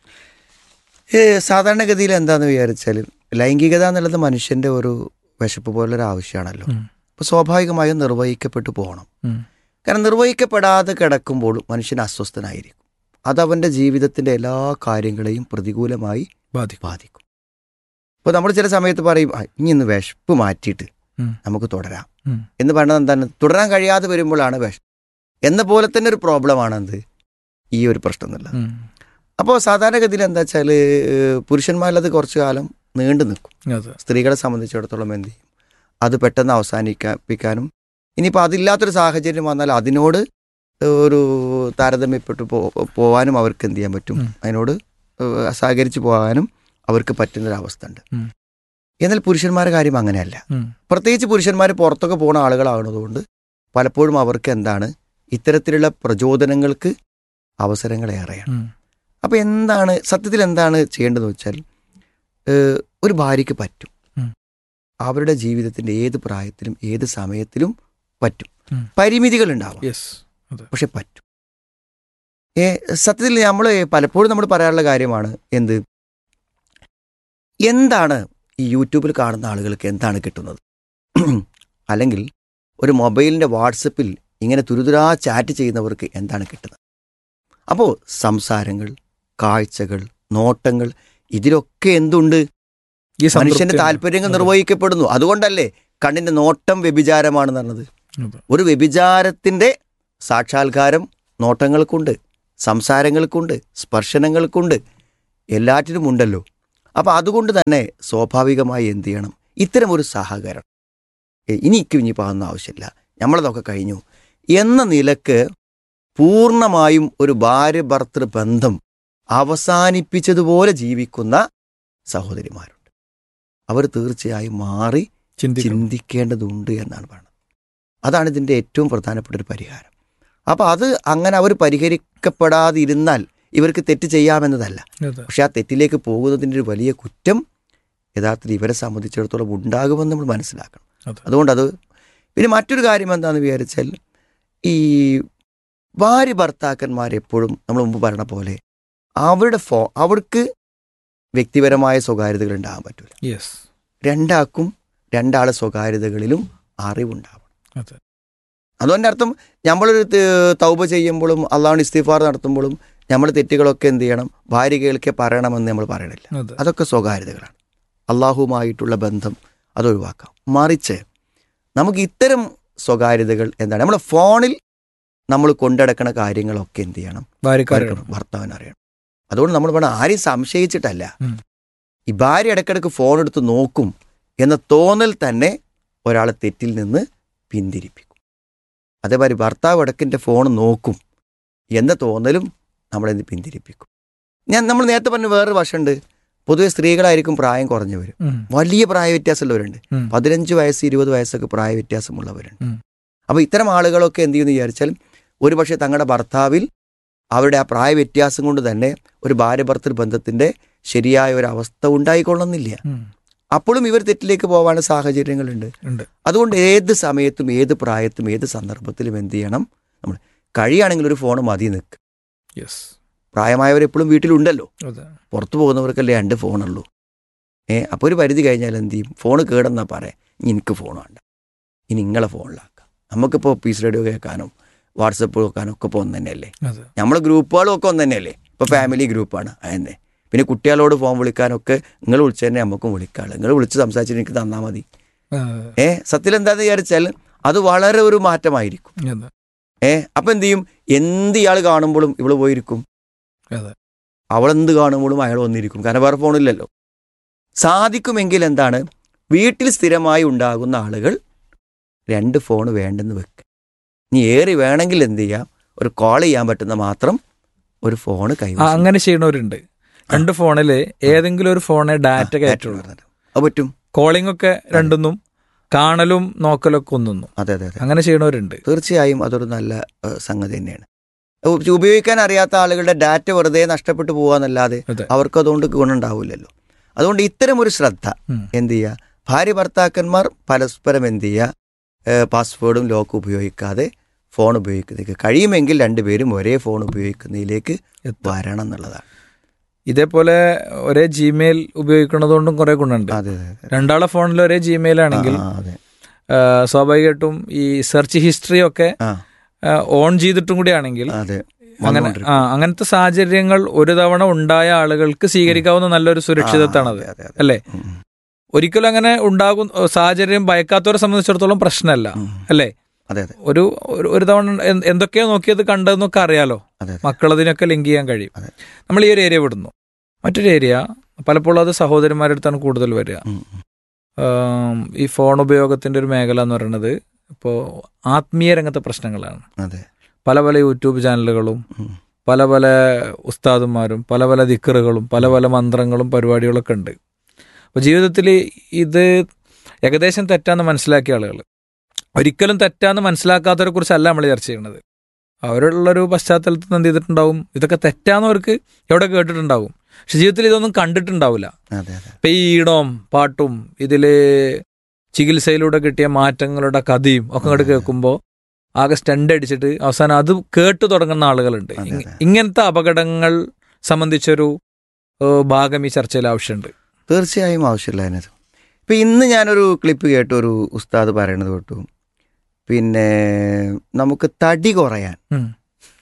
ഏ സാധാരണഗതിയിൽ എന്താന്ന് വിചാരിച്ചാൽ ലൈംഗികത എന്നുള്ളത് മനുഷ്യന്റെ ഒരു വിശപ്പ് പോലൊരു ആവശ്യമാണല്ലോ ഉം. അപ്പോൾ സ്വാഭാവികമായും നിർവഹിക്കപ്പെട്ടു പോകണം ഉം. കാരണം നിർവഹിക്കപ്പെടാതെ കിടക്കുമ്പോൾ മനുഷ്യൻ അസ്വസ്ഥനായിരിക്കും അത് അവൻ്റെ ജീവിതത്തിൻ്റെ എല്ലാ കാര്യങ്ങളെയും പ്രതികൂലമായി ബാധിക്കും ബാധിക്കും ഇപ്പോൾ നമ്മൾ ചില സമയത്ത് പറയും "ആ, ഇനി ഇന്ന് വിശപ്പ് മാറ്റിയിട്ട് ഉം. നമുക്ക് തുടരാം ഉം. എന്ന് പറയുന്നത് എന്താണ് തുടരാൻ കഴിയാതെ വരുമ്പോഴാണ് വിഷം എന്ന പോലെ തന്നെ ഒരു പ്രോബ്ലമാണെന്ത് ഈ ഒരു പ്രശ്നം എന്നുള്ളത് ഉം. അപ്പോൾ സാധാരണഗതിയിൽ എന്താ വെച്ചാൽ പുരുഷന്മാരിലത് കുറച്ചു കാലം നീണ്ടു നിൽക്കും അതെ സ്ത്രീകളെ സംബന്ധിച്ചിടത്തോളം എന്ത് ചെയ്യും അത് പെട്ടെന്ന് അവസാനിപ്പിക്കാനും ഇനിയിപ്പോൾ അതില്ലാത്തൊരു സാഹചര്യം വന്നാൽ അതിനോട് ഒരു താരതമ്യപ്പെട്ടു പോ പോകാനും അവർക്ക് എന്ത് ചെയ്യാൻ പറ്റും ഉം. അതിനോട് ഏഹ് സഹകരിച്ച് പോകാനും അവർക്ക് പറ്റുന്നൊരവസ്ഥ ഉണ്ട് ഉം. എന്നാൽ പുരുഷന്മാരുടെ കാര്യം അങ്ങനെയല്ല ഉം. പ്രത്യേകിച്ച് പുരുഷന്മാർ പുറത്തൊക്കെ പോകുന്ന ആളുകളാകുന്നതുകൊണ്ട് പലപ്പോഴും അവർക്ക് എന്താണ് ഇത്തരത്തിലുള്ള പ്രചോദനങ്ങൾക്ക് അവസരങ്ങളേറെയാണ് ഉം. അപ്പോൾ എന്താണ് സത്യത്തിൽ എന്താണ് ചെയ്യേണ്ടതെന്ന് വെച്ചാൽ ഏഹ് ഒരു ഭാര്യയ്ക്ക് പറ്റും ഉം. അവരുടെ ജീവിതത്തിൻ്റെ ഏത് പ്രായത്തിലും ഏത് സമയത്തിലും പറ്റും ഉം. പരിമിതികൾ ഉണ്ടാവും യെസ് പക്ഷെ പറ്റും ഏ സത്യത്തിൽ നമ്മൾ പലപ്പോഴും നമ്മൾ പറയാറുള്ള കാര്യമാണ് എന്ത് എന്താണ് ഈ യൂട്യൂബിൽ കാണുന്ന ആളുകൾക്ക് എന്താണ് കിട്ടുന്നത് അല്ലെങ്കിൽ ഒരു മൊബൈലിൻ്റെ വാട്സപ്പിൽ ഇങ്ങനെ തുരുതുരാ ചാറ്റ് ചെയ്യുന്നവർക്ക് എന്താണ് കിട്ടുന്നത് അപ്പോൾ സംസാരങ്ങൾ കാഴ്ചകൾ നോട്ടങ്ങൾ ഇതിലൊക്കെ എന്തുണ്ട് ഈ മനുഷ്യന്റെ സംതൃപ്തി താല്പര്യങ്ങൾ അതെ. നിർവഹിക്കപ്പെടുന്നു അതുകൊണ്ടല്ലേ കണ്ണിന്റെ നോട്ടം വ്യഭിചാരമാണെന്ന് പറഞ്ഞത് അതെ. ഒരു വ്യഭിചാരത്തിന്റെ സാക്ഷാത്കാരം നോട്ടങ്ങൾക്കുണ്ട് സംസാരങ്ങൾക്കുണ്ട് സ്പർശനങ്ങൾക്കുണ്ട് എല്ലാറ്റിനും ഉണ്ടല്ലോ അപ്പം അതുകൊണ്ട് തന്നെ സ്വാഭാവികമായി എന്ത് ചെയ്യണം ഇത്തരം ഒരു സഹകരണം ഏ, ഇനിക്ക് ഇനി പാകുന്ന ആവശ്യമില്ല നമ്മളതൊക്കെ കഴിഞ്ഞു എന്ന നിലക്ക് പൂർണ്ണമായും ഒരു ഭാര്യ ഭർത്തൃ ബന്ധം അവസാനിപ്പിച്ചതുപോലെ ജീവിക്കുന്ന സഹോദരിമാരുണ്ട് അവർ തീർച്ചയായും മാറി ചിന്തിക്കണം ചിന്തിക്കേണ്ടതുണ്ട് എന്നാണ് പറയുന്നത് അതാണ് ഇതിൻ്റെ ഏറ്റവും പ്രധാനപ്പെട്ട ഒരു പരിഹാരം അപ്പോൾ അത് അങ്ങനെ അവർ പരിഹരിക്കപ്പെടാതിരുന്നാൽ ഇവർക്ക് തെറ്റ് ചെയ്യാമെന്നതല്ല അതെ. പക്ഷെ ആ തെറ്റിലേക്ക് പോകുന്നതിൻ്റെ ഒരു വലിയ കുറ്റം യഥാർത്ഥത്തിൽ ഇവരെ സംബന്ധിച്ചിടത്തോളം ഉണ്ടാകുമെന്ന് നമ്മൾ മനസ്സിലാക്കണം അതെ. അതുകൊണ്ട് അത് പിന്നെ മറ്റൊരു കാര്യം എന്താണെന്ന് വിചാരിച്ചാൽ ഈ ഭാര്യ ഭർത്താക്കന്മാരെപ്പോഴും നമ്മൾ മുമ്പ് പറഞ്ഞ പോലെ അവരുടെ ഫോ അവർക്ക് വ്യക്തിപരമായ സ്വകാര്യതകൾ ഉണ്ടാകാൻ പറ്റില്ല യെസ് രണ്ടാൾക്കും രണ്ടാളെ സ്വകാര്യതകളിലും അറിവുണ്ടാവണം അതെ അതുകൊണ്ട് അർത്ഥം നമ്മളൊരു ത- തൗബ ചെയ്യുമ്പോഴും അള്ളാഹുവിന് ഇസ്തിഫാർ നടത്തുമ്പോഴും നമ്മൾ തെറ്റുകളൊക്കെ എന്ത് ചെയ്യണം ഭാര്യ കേൾക്കെ പറയണമെന്ന് നമ്മൾ പറയണില്ല അതെ അതൊക്കെ സ്വകാര്യതകളാണ് അള്ളാഹുവുമായിട്ടുള്ള ബന്ധം അത് ഒഴിവാക്കാം മറിച്ച് നമുക്ക് ഇത്തരം സ്വകാര്യതകൾ എന്താണ് നമ്മുടെ ഫോണിൽ നമ്മൾ കൊണ്ടടക്കണ കാര്യങ്ങളൊക്കെ എന്ത് ചെയ്യണം ഭാര്യക്കാരാണ് ഭർത്താവിന് അറിയണം അതുകൊണ്ട് നമ്മൾ വേണം ആരെയും സംശയിച്ചിട്ടല്ല ഉം. ഈ ഭാര്യ ഇടയ്ക്കിടയ്ക്ക് ഫോൺ എടുത്ത് നോക്കും എന്ന തോന്നൽ തന്നെ ഒരാളെ തെറ്റിൽ നിന്ന് പിന്തിരിപ്പിക്കും അതേമാതിരി ഭർത്താവ് ഇടയ്ക്കിൻ്റെ ഫോൺ നോക്കും എന്ന തോന്നലും നമ്മളെ പിന്തിരിപ്പിക്കും ഞാൻ നമ്മൾ നേരത്തെ പറഞ്ഞ വേറൊരു വശമുണ്ട് പൊതുവെ സ്ത്രീകളായിരിക്കും പ്രായം കുറഞ്ഞവർ ഉം. വലിയ പ്രായ വ്യത്യാസമുള്ളവരുണ്ട് ഉം. പതിനഞ്ച് വയസ്സ് ഇരുപത് വയസ്സൊക്കെ പ്രായ വ്യത്യാസമുള്ളവരുണ്ട് ഉം. അപ്പോൾ ഇത്തരം ആളുകളൊക്കെ എന്ത് ചെയ്യുമെന്ന് വിചാരിച്ചാൽ ഒരുപക്ഷെ തങ്ങളുടെ ഭർത്താവിൽ അവരുടെ ആ പ്രായ വ്യത്യാസം കൊണ്ട് തന്നെ ഒരു ഭാര്യ ഭർത്തൃ ബന്ധത്തിന്റെ ശരിയായ ഒരു അവസ്ഥ ഉണ്ടായിക്കൊള്ളുന്നില്ല ഉം. അപ്പോഴും ഇവർ തെറ്റിലേക്ക് പോകാനുള്ള സാഹചര്യങ്ങളുണ്ട് ഉണ്ട് അതുകൊണ്ട് ഏത് സമയത്തും ഏത് പ്രായത്തും ഏത് സന്ദർഭത്തിലും എന്ത് ചെയ്യണം നമ്മൾ കഴിയുകയാണെങ്കിൽ ഒരു ഫോൺ മതി നിൽക്കുക യെസ് പ്രായമായവരെപ്പോഴും വീട്ടിലുണ്ടല്ലോ അതെ പുറത്തു പോകുന്നവർക്കല്ലേ രണ്ട് ഫോണുള്ളൂ ഏ അപ്പോൾ ഒരു പരിധി കഴിഞ്ഞാൽ എന്ത് ചെയ്യും ഫോൺ കേടെന്നാ പറയാം ഇനി എനിക്ക് ഫോൺ വേണ്ട ഇനി നിങ്ങളെ ഫോണിലാക്കാം നമുക്കിപ്പോൾ പീസ് റേഡിയോ കേൾക്കാനും വാട്സപ്പ് നോക്കാനും ഒക്കെ ഇപ്പോൾ ഒന്ന് തന്നെയല്ലേ അതെ നമ്മളെ ഗ്രൂപ്പുകളും ഒക്കെ ഒന്ന് തന്നെയല്ലേ ഇപ്പോൾ ഫാമിലി ഗ്രൂപ്പാണ് അതന്നെ പിന്നെ കുട്ടികളോട് ഫോൺ വിളിക്കാനൊക്കെ നിങ്ങൾ വിളിച്ചു തന്നെ നമുക്കും വിളിക്കാറ് നിങ്ങൾ വിളിച്ച് സംസാരിച്ചിട്ട് എനിക്ക് തന്നാൽ മതി അതെ. ഏ സത്യത്തിൽ എന്താണെന്ന് വിചാരിച്ചാൽ അത് വളരെ ഒരു മാറ്റമായിരിക്കും അതെ ഏ അപ്പം എന്ത് ചെയ്യും എന്ത് ഇയാൾ കാണുമ്പോഴും ഇവള് പോയിരിക്കും അതെ അവളെന്ത് കാണുമ്പോഴും അയാൾ വന്നിരിക്കും കാരണം വേറെ ഫോണില്ലല്ലോ സാധിക്കുമെങ്കിൽ എന്താണ് വീട്ടിൽ സ്ഥിരമായി ഉണ്ടാകുന്ന ആളുകൾ രണ്ട് ഫോൺ വേണ്ടെന്ന് വെക്കുക ഇനി ഏറി വേണമെങ്കിൽ എന്ത് ചെയ്യാം ഒരു കോൾ ചെയ്യാൻ പറ്റുന്ന മാത്രം ഒരു ഫോണ് ആ, കൈവശം അങ്ങനെ ചെയ്യണവരുണ്ട് രണ്ട് ഫോണില് ഏതെങ്കിലും ഒരു ഫോണെ ഡാറ്റ ആ, കയറ്റുള്ളൂ പറഞ്ഞത്. അത് പറ്റും കോളിംഗ് ഒക്കെ രണ്ടെന്നും കാണലും നോക്കലൊക്കെ ഒന്നൊന്നും അതെ അതെ അതെ അങ്ങനെ ചെയ്യണവരുണ്ട് തീർച്ചയായും അതൊരു നല്ല ഏഹ്, സംഗതി തന്നെയാണ് ഉപ- ഉപയോഗിക്കാൻ അറിയാത്ത ആളുകളുടെ ഡാറ്റ വെറുതെ നഷ്ടപ്പെട്ടു പോകാന്നല്ലാതെ അതെ. അവർക്ക് അതുകൊണ്ട് ഗുണമുണ്ടാവില്ലല്ലോ അതുകൊണ്ട് ഇത്തരം ഒരു ശ്രദ്ധ ഉം. എന്ത് ചെയ്യുക ഭാര്യ ഭർത്താക്കന്മാർ പരസ്പരം എന്ത് ചെയ്യുക ഏഹ്, പാസ്വേഡും ലോക്കും ഉപയോഗിക്കാതെ ഫോൺ ഉപയോഗിക്കുന്നതിലേക്ക് കഴിയുമെങ്കിൽ രണ്ടുപേരും ഒരേ ഫോൺ ഉപയോഗിക്കുന്നതിലേക്ക് എത്താം. വരണം എന്നുള്ളതാണ് ഇതേപോലെ ഒരേ ജിമെയിൽ ഉപയോഗിക്കുന്നതുകൊണ്ടും കുറെ ഗുണമുണ്ട് അതെ അതെ അതെ. രണ്ടാളെ ഫോണിൽ ഒരേ ജിമെയിൽ ആണെങ്കിൽ ആ, അതെ ആ, സ്വാഭാവികമായിട്ടും ഈ സെർച്ച് ഹിസ്റ്ററി ഒക്കെ ആ ഓൺ ചെയ്തിട്ടും കൂടി ആണെങ്കിൽ അതെ അങ്ങനെ വന്നുകൊണ്ടിരിക്കും. ആ അങ്ങനത്തെ സാഹചര്യങ്ങൾ ഒരു തവണ ഉണ്ടായ ആളുകൾക്ക് സ്വീകരിക്കാവുന്ന നല്ലൊരു സുരക്ഷിതത്വമാണത് ആ, അതെ, അതെ, അതെ. അല്ലേ ഉം, ഉം, ഒരിക്കലും അങ്ങനെ ഉണ്ടാകും സാഹചര്യം ഭയക്കാത്തവരെ സംബന്ധിച്ചിടത്തോളം പ്രശ്നമല്ല ഉം. അല്ലേ അതെ അതെ ഒരു ഒരു- ഒരു തവണ എന്ത് എന്തൊക്കെയോ നോക്കിയത് കണ്ടതെന്നൊക്കെ അറിയാലോ അതെ അതെ മക്കളതിനൊക്കെ ലിങ്ക് ചെയ്യാൻ കഴിയും അതെ. നമ്മൾ ഈ ഒരു ഏരിയ വിടുന്നു മറ്റൊരു ഏരിയ പലപ്പോഴും അത് സഹോദരന്മാരുടെ അടുത്താണ് കൂടുതൽ വരിക ഉം, ഉം. ആം, ഈ ഫോൺ ഉപയോഗത്തിന്റെ ഒരു മേഖല എന്ന് പറയുന്നത് ഇപ്പോൾ ആത്മീയ രംഗത്തെ പ്രശ്നങ്ങളാണ് അതെ പല പല യൂട്യൂബ് ചാനലുകളും ഉം. പല പല ഉസ്താദുമാരും പല പല ദിക്കറുകളും പല പല മന്ത്രങ്ങളും പരിപാടികളൊക്കെ ഉണ്ട് അപ്പോൾ ജീവിതത്തിൽ ഇത് ഏകദേശം തെറ്റാന്ന് മനസ്സിലാക്കിയ ആളുകൾ ഒരിക്കലും തെറ്റാന്ന് മനസ്സിലാക്കാത്തവരെ കുറിച്ചല്ല നമ്മൾ ചർച്ച ചെയ്യുന്നത് അവരുള്ളൊരു പശ്ചാത്തലത്തിൽ നിന്ന് എന്ത് ചെയ്തിട്ടുണ്ടാവും ഇതൊക്കെ തെറ്റാന്ന് അവർക്ക് എവിടെ കേട്ടിട്ടുണ്ടാവും പക്ഷെ ജീവിതത്തിൽ ഇതൊന്നും കണ്ടിട്ടുണ്ടാവില്ല അതെ അതെ ഇപ്പം ഈ ഈടവും പാട്ടും ഇതില് ചികിത്സയിലൂടെ കിട്ടിയ മാറ്റങ്ങളുടെ കഥയും ഒക്കെ അങ്ങോട്ട് കേൾക്കുമ്പോൾ ആകെ സ്റ്റണ്ട് അടിച്ചിട്ട് അവസാനം അത് കേട്ടു തുടങ്ങുന്ന ആളുകളുണ്ട് അതെ, ഇങ്ങ- അതെ. ഇങ്ങനത്തെ അപകടങ്ങൾ സംബന്ധിച്ചൊരു ഏഹ്, ഭാഗം ഈ ചർച്ചയിൽ ആവശ്യമുണ്ട് തീർച്ചയായും ആവശ്യമില്ല അതിനകത്ത് ഇപ്പം ഇന്ന് ഞാനൊരു ക്ലിപ്പ് കേട്ടു ഒരു ഉസ്താദ് പറയണത് കേട്ടു പിന്നെ നമുക്ക് തടി കുറയാൻ ഉം.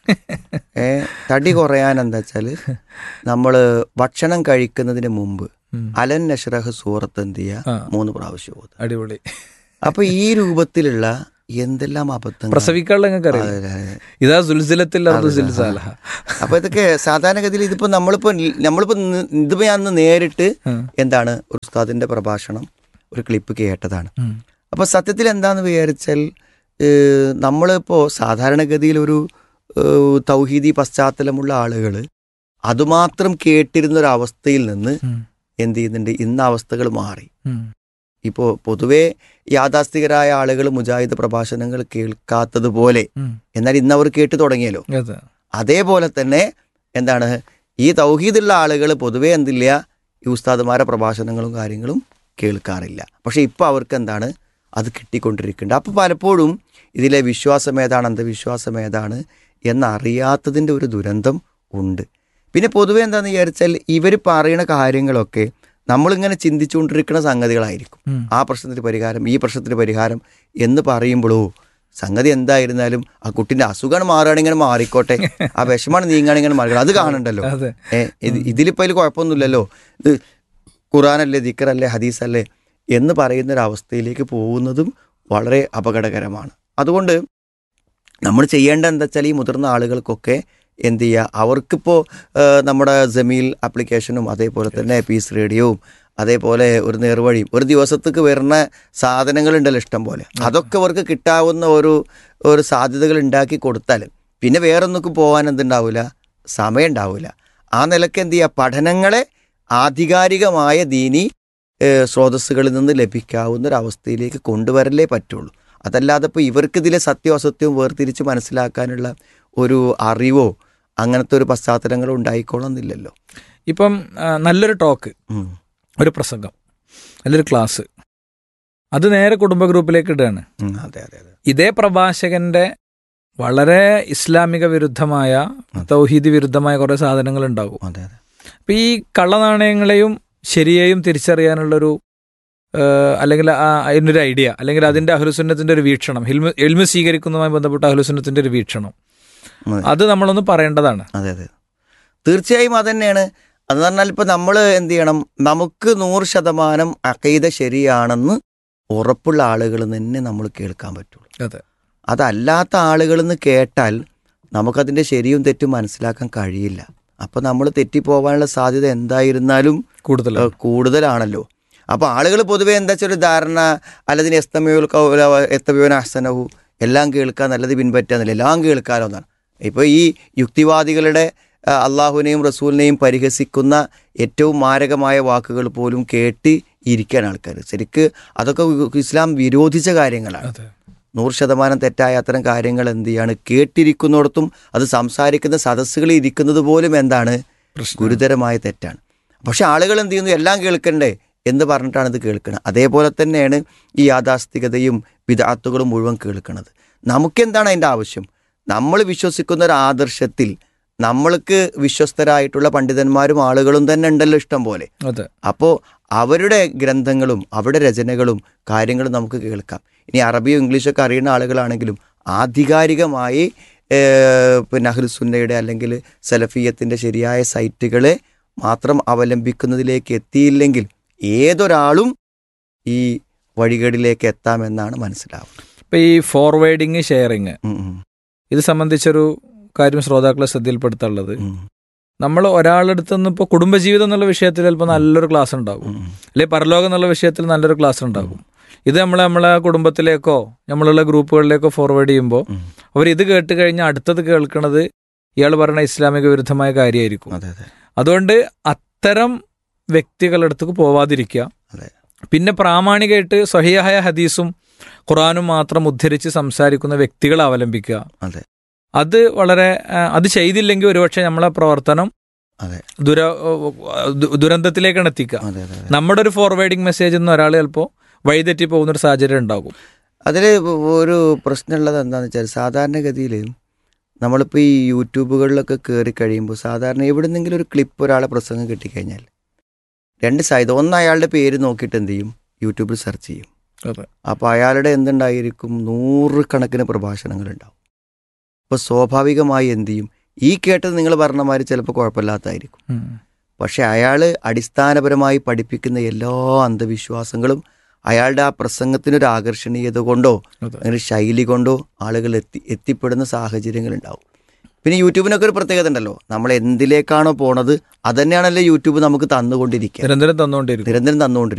ഏ തടി കുറയാൻ എന്താ വെച്ചാല് നമ്മൾ ഭക്ഷണം കഴിക്കുന്നതിന് മുമ്പ് ഉം. അലൻ നഷ്റഹ് സൂറത്ത് എന്ത് ചെയ്യുക ആ. മൂന്ന് പ്രാവശ്യം ഓതുക അടിപൊളി അപ്പൊ ഈ രൂപത്തിലുള്ള എന്തെല്ലാം അബദ്ധങ്ങൾ പ്രസവിക്കാനുള്ള നിങ്ങൾക്ക് അറിയാം അതെ, അതെ. ഇതാ സുൽസിലത്തിൽ അതെ, സിൽസാലഹ അപ്പൊ ഇതൊക്കെ സാധാരണഗതിയിൽ ഇതിപ്പോ നമ്മളിപ്പോ നമ്മളിപ്പോ നി- ഇതിപ്പോ ഞാൻ അന്ന് നേരിട്ട് ഉം. എന്താണ് ഒരു ഉസ്താദിന്റെ പ്രഭാഷണം ഒരു ക്ലിപ്പ് കേട്ടതാണ് ഉം. അപ്പൊ സത്യത്തിൽ എന്താന്ന് വിചാരിച്ചാൽ ഏഹ്, നമ്മളിപ്പോ സാധാരണഗതിയിൽ ഒരു ഏഹ്, തൗഹീദി പശ്ചാത്തലമുള്ള ആളുകൾ അതുമാത്രം കേട്ടിരുന്ന ഒരു അവസ്ഥയിൽ നിന്ന് ഉം. എന്ത് ചെയ്യുന്നുണ്ട് ഇന്ന് അവസ്ഥകൾ മാറി ഉം. ഇപ്പോൾ പൊതുവേ യാഥാസ്ഥികരായ ആളുകൾ മുജാഹിദ് പ്രഭാഷണങ്ങൾ കേൾക്കാത്തതുപോലെ ഉം. എന്നാൽ ഇന്ന് അവർ കേട്ടു തുടങ്ങിയല്ലോ അതെ അതേപോലെ തന്നെ എന്താണ് ഈ തൗഹീദുള്ള ആളുകൾ പൊതുവേ എന്തില്ല ഈ ഉസ്താദുമാരെ പ്രഭാഷണങ്ങളും കാര്യങ്ങളും കേൾക്കാറില്ല പക്ഷെ ഇപ്പം അവർക്ക് എന്താണ് അത് കിട്ടിക്കൊണ്ടിരിക്കുന്നുണ്ട് അപ്പോൾ പലപ്പോഴും ഇതിലെ വിശ്വാസം ഏതാണ് അന്ധവിശ്വാസം ഏതാണ് എന്നറിയാത്തതിൻ്റെ ഒരു ദുരന്തം ഉണ്ട് പിന്നെ പൊതുവേ എന്താണെന്ന് വിചാരിച്ചാൽ ഇവർ പറയുന്ന കാര്യങ്ങളൊക്കെ നമ്മളിങ്ങനെ ചിന്തിച്ചുകൊണ്ടിരിക്കുന്ന സംഗതികളായിരിക്കും ഉം. ആ പ്രശ്നത്തിന് പരിഹാരം ഈ പ്രശ്നത്തിന് പരിഹാരം എന്ന് പറയുമ്പോഴോ സംഗതി എന്തായിരുന്നാലും ആ കുട്ടിന്റെ അസുഖം മാറുകയാണെങ്കിൽ മാറിക്കോട്ടെ ആ വിഷമാണ് നീങ്ങുകയാണെങ്കിൽ മാറിക്കോട്ടെ അത് കാണണ്ടല്ലോ അതെ ഏ ഇത് ഇതിലിപ്പോൾ അതിൽ കുഴപ്പമൊന്നുമില്ലല്ലോ ഇത് ഖുറാനല്ലേ ദിക്കറല്ലേ ഹദീസല്ലേ എന്ന് പറയുന്ന ഒരു അവസ്ഥയിലേക്ക് പോകുന്നതും വളരെ അപകടകരമാണ് അതുകൊണ്ട് നമ്മൾ ചെയ്യേണ്ട എന്താ വെച്ചാൽ ഈ മുതിർന്ന ആളുകൾക്കൊക്കെ എന്ത് ചെയ്യുക അവർക്കിപ്പോൾ നമ്മുടെ ജമീൽ ആപ്ലിക്കേഷനും അതേപോലെ തന്നെ പീസ് റേഡിയോവും അതേപോലെ ഒരു നേർവഴിയും ഒരു ദിവസത്തേക്ക് വരുന്ന സാധനങ്ങളുണ്ടല്ലോ ഇഷ്ടം പോലെ അതൊക്കെ അവർക്ക് കിട്ടാവുന്ന ഒരു ഒരു സാധ്യതകൾ ഉണ്ടാക്കി കൊടുത്താൽ പിന്നെ വേറൊന്നൊക്കെ പോകാൻ എന്തുണ്ടാവില്ല സമയം ഉണ്ടാവില്ല ആ നിലക്ക് എന്ത് ചെയ്യുക പഠനങ്ങളെ ആധികാരികമായ ദീനി ഏഹ്, സ്രോതസ്സുകളിൽ നിന്ന് ലഭിക്കാവുന്ന ഒരു അവസ്ഥയിലേക്ക് കൊണ്ടുവരലേ പറ്റുള്ളൂ അതല്ലാതെ ഇപ്പോൾ ഇവർക്ക് ഇതിലെ സത്യവും അസത്യവും വേർതിരിച്ച് മനസ്സിലാക്കാനുള്ള ഒരു അറിവോ അങ്ങനത്തെ ഒരു പശ്ചാത്തലങ്ങളോ ഉണ്ടായിക്കോളന്നില്ലല്ലോ ഇപ്പം ആ, നല്ലൊരു ടോക്ക് ഉം. ഒരു പ്രസംഗം നല്ലൊരു ക്ലാസ് അത് നേരെ കുടുംബ ഗ്രൂപ്പിലേക്ക് ഇടുകയാണ് ഉം, അതെ അതെ അതെ ഇതേ പ്രഭാഷകന്റെ വളരെ ഇസ്ലാമിക വിരുദ്ധമായ തൗഹീദി വിരുദ്ധമായ കുറെ സാധനങ്ങൾ ഉണ്ടാകും അതെ അതെ അപ്പൊ ഈ കള്ളനാണയങ്ങളെയും ശരിയെയും തിരിച്ചറിയാനുള്ളൊരു ആ, അല്ലെങ്കിൽ ആ- അതിനൊരു ഐഡിയ അല്ലെങ്കിൽ അതിന്റെ അഹ്ലുസുന്നത്തിന്റെ ഒരു വീക്ഷണം ഹിൽമ എൽമ സ്വീകരിക്കുന്നതുമായി ബന്ധപ്പെട്ട അഹ്ലുസുന്നത്തിന്റെ ഒരു വീക്ഷണം അതെ. അത് നമ്മളൊന്ന് പറയേണ്ടതാണ് അതെ അതെ തീർച്ചയായും അത് തന്നെയാണ് അത് പറഞ്ഞാൽ ഇപ്പം നമ്മൾ എന്ത് ചെയ്യണം നമുക്ക് നൂറ് ശതമാനം അക്കൈത ശരിയാണെന്ന് ഉറപ്പുള്ള ആളുകൾ തന്നെ നമ്മൾ കേൾക്കാൻ പറ്റുള്ളൂ അതെ അതല്ലാത്ത ആളുകളിൽ നിന്ന് കേട്ടാൽ നമുക്കതിൻ്റെ ശരിയും തെറ്റും മനസ്സിലാക്കാൻ കഴിയില്ല അപ്പം നമ്മൾ തെറ്റിപ്പോവാനുള്ള സാധ്യത എന്തായിരുന്നാലും കൂടുതൽ ഏഹ്, കൂടുതലാണല്ലോ അപ്പോൾ ആളുകൾ പൊതുവേ എന്താ വെച്ചാൽ ഒരു ധാരണ അല്ലതിന് എസ്തമയോൽ കൗല എസ്തമയോൻ അഹ്സനഹു എല്ലാം കേൾക്കാൻ നല്ലത് പിൻപറ്റാന്നില്ല എല്ലാം കേൾക്കാലോ എന്നാണ് ഇപ്പോൾ ഈ യുക്തിവാദികളുടെ ആ, അള്ളാഹുവിനെയും റസൂലിനെയും പരിഹസിക്കുന്ന ഏറ്റവും മാരകമായ വാക്കുകൾ പോലും കേട്ട് ഇരിക്കാൻ ആൾക്കാർ ശരിക്ക് അതൊക്കെ ഇസ്ലാം വിരോധിച്ച കാര്യങ്ങളാണ് അതെ നൂറ് ശതമാനം തെറ്റായ അത്തരം കാര്യങ്ങൾ എന്ത് ചെയ്യാണ് കേട്ടിരിക്കുന്നിടത്തും അത് സംസാരിക്കുന്ന സദസ്സുകളിൽ ഇരിക്കുന്നത് പോലും എന്താണ് പ്രശ്നം. ഗുരുതരമായ തെറ്റാണ് പക്ഷെ ആളുകൾ എന്ത് ചെയ്യുന്നു എല്ലാം കേൾക്കണ്ടേ എന്ന് പറഞ്ഞിട്ടാണ് ഇത് കേൾക്കുന്നത് അതേപോലെ തന്നെയാണ് ഈ യാഥാസ്ഥികതയും വിദാത്തുകളും മുഴുവൻ കേൾക്കുന്നത് നമുക്കെന്താണ് അതിൻ്റെ ആവശ്യം നമ്മൾ വിശ്വസിക്കുന്ന ഒരു ആദർശത്തിൽ നമ്മൾക്ക് വിശ്വസ്തരായിട്ടുള്ള പണ്ഡിതന്മാരും ആളുകളും തന്നെ ഉണ്ടല്ലോ ഇഷ്ടം പോലെ അതെ അപ്പോൾ അവരുടെ ഗ്രന്ഥങ്ങളും അവരുടെ രചനകളും കാര്യങ്ങളും നമുക്ക് കേൾക്കാം ഇനി അറബിയും ഇംഗ്ലീഷൊക്കെ അറിയുന്ന ആളുകളാണെങ്കിലും ആധികാരികമായി ഏഹ്, പിന്നെ അഹ്ലുസുന്നയുടെ അല്ലെങ്കിൽ സലഫിയത്തിൻ്റെ ശരിയായ സൈറ്റുകളെ മാത്രം അവലംബിക്കുന്നതിലേക്ക് എത്തിയില്ലെങ്കിൽ ഏതൊരാളും ഈ വഴികളിലേക്ക് എത്താമെന്നാണ് മനസ്സിലാവുന്നത് ഇപ്പൊ ഈ ഫോർവേഡിങ് ഷെയറിങ് ഉം, ഉം, ഇത് സംബന്ധിച്ചൊരു കാര്യം ശ്രോതാക്കളെ ശ്രദ്ധയിൽപ്പെടുത്താനുള്ളത് ഉം, നമ്മൾ ഒരാളടുത്ത് നിന്ന് ഇപ്പോൾ കുടുംബജീവിതം എന്നുള്ള വിഷയത്തിൽ ചിലപ്പോൾ നല്ലൊരു ക്ലാസ് ഉണ്ടാകും ഉം, ഉം. അല്ലെ പരലോകം എന്നുള്ള വിഷയത്തിൽ നല്ലൊരു ക്ലാസ് ഉണ്ടാകും ഇത് നമ്മൾ നമ്മളെ കുടുംബത്തിലേക്കോ നമ്മളുള്ള ഗ്രൂപ്പുകളിലേക്കോ ഫോർവേഡ് ചെയ്യുമ്പോൾ ഉം. അവർ ഇത് കേട്ട് കഴിഞ്ഞാൽ അടുത്തത് കേൾക്കുന്നത് ഇയാൾ പറയുന്ന ഇസ്ലാമിക വിരുദ്ധമായ കാര്യമായിരിക്കും അതെ അതെ അതുകൊണ്ട് അത്തരം വ്യക്തികളുടെ അടുത്തേക്ക് പോവാതിരിക്കുക അതെ പിന്നെ പ്രാമാണികമായിട്ട് സഹിയായ ഹദീസും ഖുറാനും മാത്രം ഉദ്ധരിച്ച് സംസാരിക്കുന്ന വ്യക്തികളെ അവലംബിക്കുക അതെ അത് വളരെ ആ, അത് ചെയ്തില്ലെങ്കിൽ ഒരുപക്ഷെ നമ്മളെ പ്രവർത്തനം അതെ ദുര ദു- ദുരന്തത്തിലേക്കാണ് എത്തിക്കുക അതെ അതെ അതെ നമ്മുടെ ഒരു ഫോർവേഡിംഗ് മെസ്സേജ് എന്ന് ഒരാൾ ചിലപ്പോൾ വഴിതെറ്റി പോകുന്ന ഒരു സാഹചര്യം ഉണ്ടാകും അതിൽ ഒരു പ്രശ്നമുള്ളത് എന്താണെന്ന് വെച്ചാൽ സാധാരണഗതിയിൽ നമ്മളിപ്പോൾ ഈ യൂട്യൂബുകളിലൊക്കെ കയറി കഴിയുമ്പോൾ സാധാരണ എവിടുന്നെങ്കിലും ഒരു ക്ലിപ്പ് ഒരാളെ പ്രസംഗം കിട്ടിക്കഴിഞ്ഞാൽ രണ്ട് സൈഡ് ഒന്ന് അയാളുടെ പേര് നോക്കിയിട്ട് എന്ത് ചെയ്യും യൂട്യൂബിൽ സെർച്ച് ചെയ്യും അതെ അപ്പോൾ അയാളുടെ എന്തുണ്ടായിരിക്കും നൂറുകണക്കിന് പ്രഭാഷണങ്ങളുണ്ടാവും അപ്പോൾ സ്വാഭാവികമായി എന്ത് ചെയ്യും ഈ കേട്ടത് നിങ്ങൾ പറഞ്ഞ മാതിരി ചിലപ്പോൾ കുഴപ്പമില്ലാത്തതായിരിക്കും ഉം. പക്ഷെ അയാൾ അടിസ്ഥാനപരമായി പഠിപ്പിക്കുന്ന എല്ലാ അന്ധവിശ്വാസങ്ങളും അയാളുടെ ആ പ്രസംഗത്തിനൊരു ആകർഷണീയത കൊണ്ടോ അതെ. അങ്ങനെ ശൈലി കൊണ്ടോ ആളുകൾ എത്തി എത്തിപ്പെടുന്ന സാഹചര്യങ്ങൾ ഉണ്ടാവും പിന്നെ യൂട്യൂബിനൊക്കെ ഒരു പ്രത്യേകത ഉണ്ടല്ലോ നമ്മൾ എന്തിലേക്കാണോ പോണത് അതന്നെയാണല്ലോ യൂട്യൂബ് നമുക്ക് തന്നുകൊണ്ടിരിക്കുക നിരന്തരം തന്നുകൊണ്ടിരിക്കും നിരന്തരം തന്നുകൊണ്ടിരിക്കുക